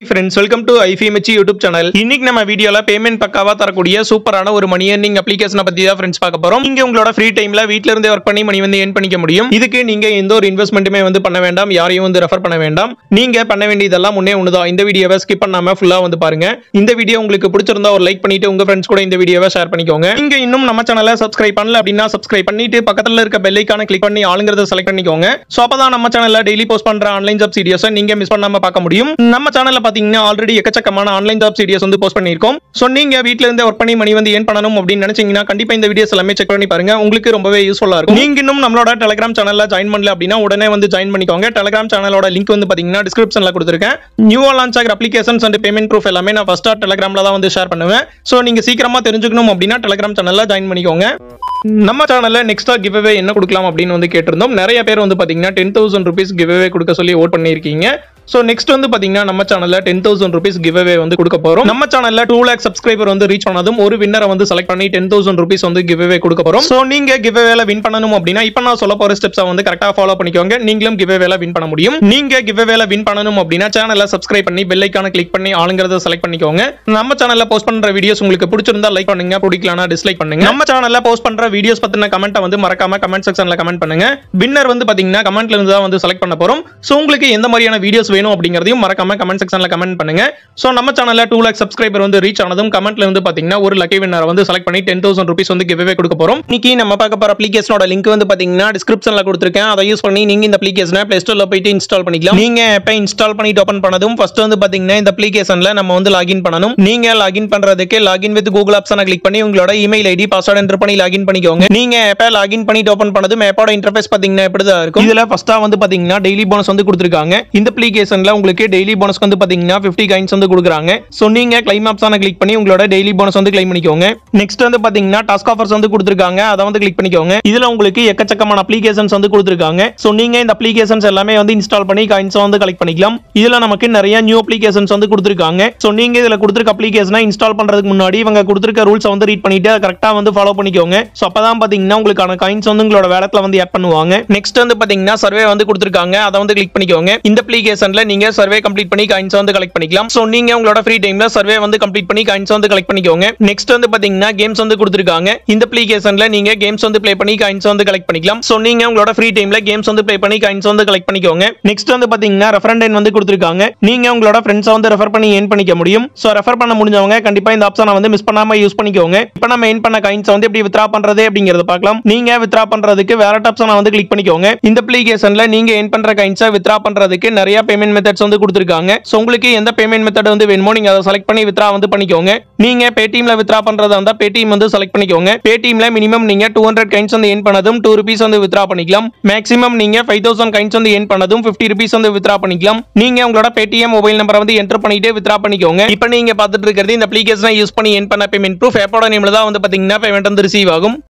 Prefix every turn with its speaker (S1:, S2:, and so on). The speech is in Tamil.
S1: friends welcome to IFMH YouTube channel இன்னைக்கு நம்ம வீடியோல பேமெண்ட் பக்காவா தரக்கூடிய சூப்பரான ஒரு மணி earning அப்ளிகேஷனை பத்தி தான் ஃப்ரெண்ட்ஸ் பார்க்க போறோம் நீங்க உங்களோட ஃப்ரீ டைம்ல வீட்ல இருந்தே ஒர்க் பண்ணி மணி வந்து ஏர்ன் பண்ணிக்க முடியும் இதுக்கு நீங்க எந்த ஒரு இன்வெஸ்ட்மெண்ட்டுமே வந்து பண்ண வேண்டாம் யாரையும் வந்து ரெஃபர் பண்ண வேண்டாம் நீங்க பண்ண வேண்டியதெல்லாம் முன்னே ஒண்ணுதான் இந்த வீடியோவை ஸ்கிப் பண்ணாம ஃபுல்லா வந்து பாருங்க இந்த வீடியோ உங்களுக்கு பிடிச்சிருந்தா ஒரு லைக் பண்ணிட்டு உங்க ஃப்ரெண்ட்ஸ் கூட இந்த வீடியோவை ஷேர் பண்ணிக்கோங்க நீங்க இன்னும் நம்ம சேனலை சப்ஸ்கிரைப் பண்ணல அப்படின்னா சப்ஸ்கிரைப் பண்ணிட்டு பக்கத்துல இருக்க பெல் ஐக்கான கிளிக் பண்ணி ஆளுங்கிறத செலக்ட் பண்ணிக்கோங்க சோ அப்பதான் நம்ம சேனல்ல டெய்லி போஸ்ட் பண்ற ஆன்லைன் ஜாப் சீரியஸை நீங்க மிஸ் பண்ணாம பார்க்க முடியும் நம்ம சேனல்ல பாத்தீங்கன்னா ஆல்ரெடி எக்கச்சக்கமான ஆன்லைன் ஜாப் சீரியஸ் வந்து போஸ்ட் பண்ணியிருக்கோம் சோ நீங்க வீட்ல இருந்தே ஒர்க் பண்ணி மணி வந்து ஏன் பண்ணணும் அப்படின்னு நினைச்சீங்கன்னா கண்டிப்பா இந்த வீடியோஸ் எல்லாமே செக் பண்ணி பாருங்க உங்களுக்கு ரொம்பவே யூஸ்ஃபுல்லா இருக்கும் நீங்க இன்னும் நம்மளோட டெலிகிராம் சேனல்ல ஜாயின் பண்ணல அப்படின்னா உடனே வந்து ஜாயின் பண்ணிக்கோங்க டெலிகிராம் சேனலோட லிங்க் வந்து பாத்தீங்கன்னா டிஸ்கிரிப்ஷன்ல கொடுத்துருக்கேன் நியூவா லான்ச் ஆகிற அப்ளிகேஷன்ஸ் அண்ட் பேமெண்ட் ப்ரூஃப் எல்லாமே நான் ஃபர்ஸ்டா டெலிகிராம்ல தான் வந்து ஷேர் பண்ணுவேன் சோ நீங்க சீக்கிரமா தெரிஞ்சுக்கணும் அப்படின்னா டெலிகிராம் சேனல்ல ஜாயின் பண்ணிக்கோங்க நம்ம சேனல்ல நெக்ஸ்டா கிவ்அவே என்ன கொடுக்கலாம் அப்படின்னு வந்து கேட்டிருந்தோம் நிறைய பேர் வந்து பாத்தீங்கன்னா டென் தௌசண்ட் ருபீஸ் கிவ்அவே கொடுக்க சொல்லி ஓட் பண்ணியிருக்கீங்க ஸோ நெக்ஸ்ட் வந்து பாத்தீங்கன்னா நம்ம சேனல்ல டென் தௌசண்ட் ருபீஸ் கிவ்அவே வந்து கொடுக்க போறோம் நம்ம சேனல்ல டூ லேக் சப்ஸ்கிரைபர் வந்து ரீச் பண்ணதும் ஒரு வின்னரை வந்து செலக்ட் பண்ணி டென் தௌசண்ட் ருபீஸ் வந்து கிவ்அவே கொடுக்க போறோம் ஸோ நீங்க கிவ்அவேல வின் பண்ணணும் அப்படின்னா இப்போ நான் சொல்ல போற ஸ்டெப்ஸை வந்து கரெக்டா ஃபாலோ பண்ணிக்கோங்க நீங்களும் கிவ்அவேல வின் பண்ண முடியும் நீங்க கிவ்அவேல வின் பண்ணணும் அப்படின்னா சேனலை சப்ஸ்கிரைப் பண்ணி பெல் ஐக்கான கிளிக் பண்ணி ஆளுங்கிறத செலக்ட் பண்ணிக்கோங்க நம்ம சேனல்ல போஸ்ட் பண்ற வீடியோஸ் உங்களுக்கு பிடிச்சிருந்தா லைக் பண்ணுங்க பிடிக்கலனா டிஸ்லைக் பண்ணுங்க நம்ம சேனல்ல போஸ்ட் பண்ற வீடியோஸ் பத்தின கமெண்ட்டை வந்து மறக்காம கமெண்ட் செக்ஷன்ல கமெண்ட் பண்ணுங்க வின்னர் வந்து பாத்தீங்கன்னா கமெண்ட்ல இருந்து தான் வந்து செலக்ட் பண்ண போறோம் சோ உங்களுக்கு எந்த மாதிரியான வீடியோஸ் வேணும் அப்படிங்கறதையும் மறக்காம கமெண்ட் செக்ஷன்ல கமெண்ட் பண்ணுங்க சோ நம்ம சேனல்ல டூ லேக் சப்ஸ்கிரைபர் வந்து ரீச் ஆனதும் கமெண்ட்ல இருந்து பாத்தீங்கன்னா ஒரு லக்கி வின்னர் வந்து செலக்ட் பண்ணி டென் தௌசண்ட் ருபீஸ் வந்து கிவ்வே கொடுக்க போறோம் இன்னைக்கு நம்ம பார்க்க போற அப்ளிகேஷனோட லிங்க் வந்து பாத்தீங்கன்னா டிஸ்கிரிப்ஷன்ல கொடுத்துருக்கேன் அதை யூஸ் பண்ணி நீங்க இந்த அப்ளிகேஷனை பிளே ஸ்டோர்ல போயிட்டு இன்ஸ்டால் பண்ணிக்கலாம் நீங்க எப்ப இன்ஸ்டால் பண்ணிட்டு ஓபன் பண்ணதும் ஃபர்ஸ்ட் வந்து பாத்தீங்கன்னா இந்த அப்ளிகேஷன்ல நம்ம வந்து லாகின் பண்ணணும் நீங்க லாகின் பண்றதுக்கு லாகின் வித் கூகுள் ஆப்ஷனை கிளிக் பண்ணி உங்களோட இமெயில் ஐடி பாஸ்வேர்ட் என்டர் பண்ணி லாகின் பண்ணிக்கோங்க நீங்க எப்ப லாகின் பண்ணிட்டு ஓபன் பண்ணதும் ஆப்போட இன்டர்ஃபேஸ் பாத்தீங்கன்னா இப்படி தான் இருக்கும் இதுல ஃபர்ஸ்டா வந்து பாத்தீங்கன்னா டெய்லி போனஸ் வந்து கொடுத்துருக்காங்க இந்த அப்ளிகேஷன்ல உங்களுக்கு டெய்லி போனஸ் வந்து பாத்தீங்கன்னா 50 கைன்ஸ் வந்து கொடுக்குறாங்க சோ நீங்க கிளைம் ஆப்ஷனை கிளிக் பண்ணி உங்களோட டெய்லி போனஸ் வந்து கிளைம் பண்ணிக்கோங்க நெக்ஸ்ட் வந்து பாத்தீங்கன்னா டாஸ்க் ஆஃபர்ஸ் வந்து கொடுத்துருக்காங்க அதை வந்து கிளிக் பண்ணிக்கோங்க இதுல உங்களுக்கு எக்கச்சக்கமான அப்ளிகேஷன்ஸ் வந்து கொடுத்துருக்காங்க சோ நீங்க இந்த அப்ளிகேஷன்ஸ் எல்லாமே வந்து இன்ஸ்டால் பண்ணி காயின்ஸ் வந்து கலெக்ட் பண்ணிக்கலாம் இதுல நமக்கு நிறைய நியூ அப்ளிகேஷன்ஸ் வந்து கொடுத்துருக்காங்க சோ நீங்க இதுல கொடுத்துருக்க அப்ளிகேஷனை இன்ஸ்டால் பண்றதுக்கு முன்னாடி இவங்க கொடுத்துருக்க ரூல்ஸ் வந்து ரீட் பண்ணிட்டு கரெக்டா வந்து ஃபாலோ பண்ணிக்கோங்க சோ அப்பதான் பாத்தீங்கன்னா உங்களுக்கான காயின்ஸ் வந்து உங்களோட வேலட்ல வந்து ஆட் பண்ணுவாங்க நெக்ஸ்ட் வந்து பாத்தீங்கன்னா சர்வே வந்து கொடுத்துருக்காங்க அதை வந்து கிளிக் பண்ணிக்கோங்க இந்த அப்ளிகேஷன்ல நீங்க சர்வே கம்ப்ளீட் பண்ணி காயின்ஸ் வந்து கலெக்ட் பண்ணிக்கலாம் சோ நீங்க உங்களோட ஃப்ரீ டைம்ல சர்வே வந்து கம்ப்ளீட் பண்ணி காயின்ஸ் வந்து கலெக்ட் பண்ணிக்கோங்க நெக்ஸ்ட் வந்து பாத்தீங்கன்னா கேம்ஸ் வந்து கொடுத்துருக்காங்க இந்த அப்ளிகேஷன்ல நீங்க கேம்ஸ் வந்து ப்ளே பண்ணி காயின்ஸ் வந்து கலெக்ட் பண்ணிக்கலாம் சோ நீங்க உங்களோட ஃப்ரீ டைம்ல கேம்ஸ் வந்து ப்ளே பண்ணி காயின்ஸ் வந்து கலெக்ட் பண்ணிக்கோங்க நெக்ஸ்ட் வந்து பாத்தீங்கன்னா ரெஃபரண்ட் வந்து கொடுத்துருக்காங்க நீங்க உங்களோட ஃப்ரெண்ட்ஸை வந்து ரெஃபர் பண்ணி ஏன் பண்ணிக்க முடியும் சோ ரெஃபர் பண்ண முடிஞ்சவங்க கண்டிப்பா இந்த ஆப்ஷனை வந்து மிஸ் பண்ணாம யூஸ் பண்ணிக்கோங்க இப்போ நம்ம ஏன் பண்ண காயின்ஸ் வந்து எப்படி வித்ரா பண்றது அப்படிங்கறத பார்க்கலாம் நீங்க வித்ரா பண்றதுக்கு வேற ஆப்ஷனை வந்து கிளிக் பண்ணிக்கோங்க இந்த அப்ளிகேஷன்ல நீங்க ஏன் பண்ற காயின்ஸை வித்ரா பண்றதுக்கு நிறைய பேமெண்ட் மெத்தட்ஸ் வந்து கொடுத்துருக்காங்க சோ உங்களுக்கு எந்த பேமெண்ட் மெத்தட் வந்து வேணுமோ நீங்க அதை செலக்ட் பண்ணி வித்ரா வந்து பண்ணிக்கோங்க நீங்க பேடிஎம்ல வித்ரா பண்றதா இருந்தா பேடிஎம் வந்து செலக்ட் பண்ணிக்கோங்க பேடிஎம்ல மினிமம் நீங்க டூ ஹண்ட்ரட் கைன்ஸ் வந்து ஏன் பண்ணதும் டூ ருபீஸ் வந்து வித்ரா பண்ணிக்கலாம் மேக்ஸிமம் நீங்க ஃபைவ் தௌசண்ட் கைன்ஸ் வந்து ஏன் பண்ணதும் ஃபிஃப்டி ருபீஸ் வந்து வித்ரா பண்ணிக்கலாம் நீங்க உங்களோட பேடிஎம் மொபைல் நம்பரை வந்து என்டர் பண்ணிட்டு வித்ரா பண்ணிக்கோங்க இப்போ நீங்க பார்த்துட்டு இருக்கிறது இந்த அப்ளிகேஷனை யூஸ் பண்ணி ஏன் பண்ண பேமெண்ட் ப்ரூஃப் ஆப்போட நேம்ல தான் வந்து பாத்தீங்கன்னா பேமெண்ட் வந்து ரிசீவ் ஆகும்